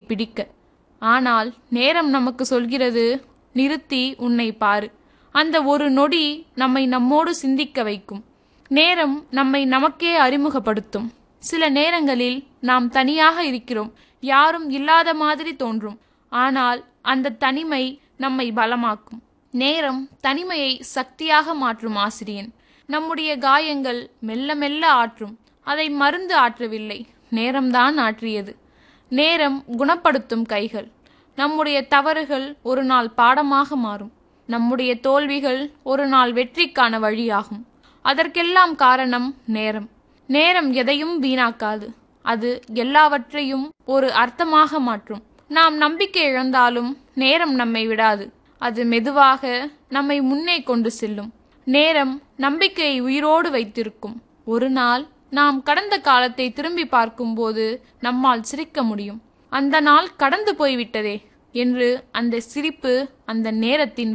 பிடிக்க ஆனால் நேரம் நமக்கு சொல்கிறது நிறுத்தி உன்னை பாரு அந்த ஒரு நொடி நம்மை நம்மோடு சிந்திக்க வைக்கும் நேரம் நம்மை நமக்கே அறிமுகப்படுத்தும் சில நேரங்களில் நாம் தனியாக இருக்கிறோம் யாரும் இல்லாத மாதிரி தோன்றும் ஆனால் அந்த தனிமை நம்மை பலமாக்கும் நேரம் தனிமையை சக்தியாக மாற்றும் ஆசிரியன் நம்முடைய காயங்கள் மெல்ல மெல்ல ஆற்றும் அதை மருந்து ஆற்றவில்லை நேரம்தான் ஆற்றியது நேரம் குணப்படுத்தும் கைகள் நம்முடைய தவறுகள் ஒரு நாள் பாடமாக மாறும் நம்முடைய தோல்விகள் ஒரு நாள் வெற்றிக்கான வழியாகும் அதற்கெல்லாம் காரணம் நேரம் நேரம் எதையும் வீணாக்காது அது எல்லாவற்றையும் ஒரு அர்த்தமாக மாற்றும் நாம் நம்பிக்கை இழந்தாலும் நேரம் நம்மை விடாது அது மெதுவாக நம்மை முன்னே கொண்டு செல்லும் நேரம் நம்பிக்கையை உயிரோடு வைத்திருக்கும் ஒரு நாள் நாம் கடந்த காலத்தை திரும்பி பார்க்கும்போது நம்மால் சிரிக்க முடியும் அந்த நாள் கடந்து போய்விட்டதே என்று அந்த சிரிப்பு அந்த நேரத்தின்